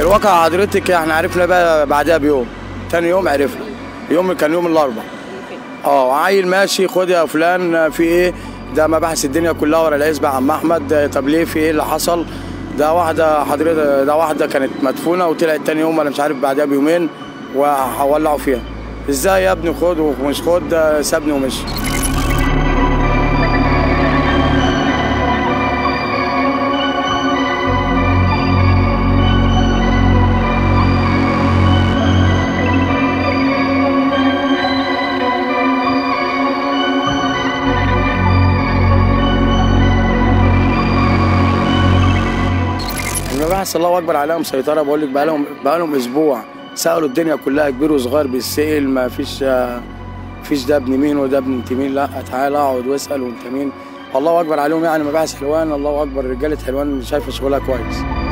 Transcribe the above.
الواقع حضرتك احنا عرفنا بقى بعدها بيوم تاني يوم عرفنا يوم كان يوم الاربعاء اه عيل ماشي خد يا فلان في ايه ده مباحث الدنيا كلها ورا العزبة يا عم احمد طب ليه في ايه اللي حصل ده واحده حضرتك ده واحده كانت مدفونه وطلعت تاني يوم انا مش عارف بعدها بيومين وولعوا فيها ازاي يا ابني خد ومش خد ده سابني ومشي المباحث الله اكبر عليها مسيطره بقول لك بقى لهم بقى لهم اسبوع سالوا الدنيا كلها كبير وصغير بيسال ما فيش فيش ده ابن مين وده ابن انت مين لا تعالى اقعد واسال وانت مين الله اكبر عليهم يعني مباحث حلوان الله اكبر رجاله حلوان شايفه شغلها كويس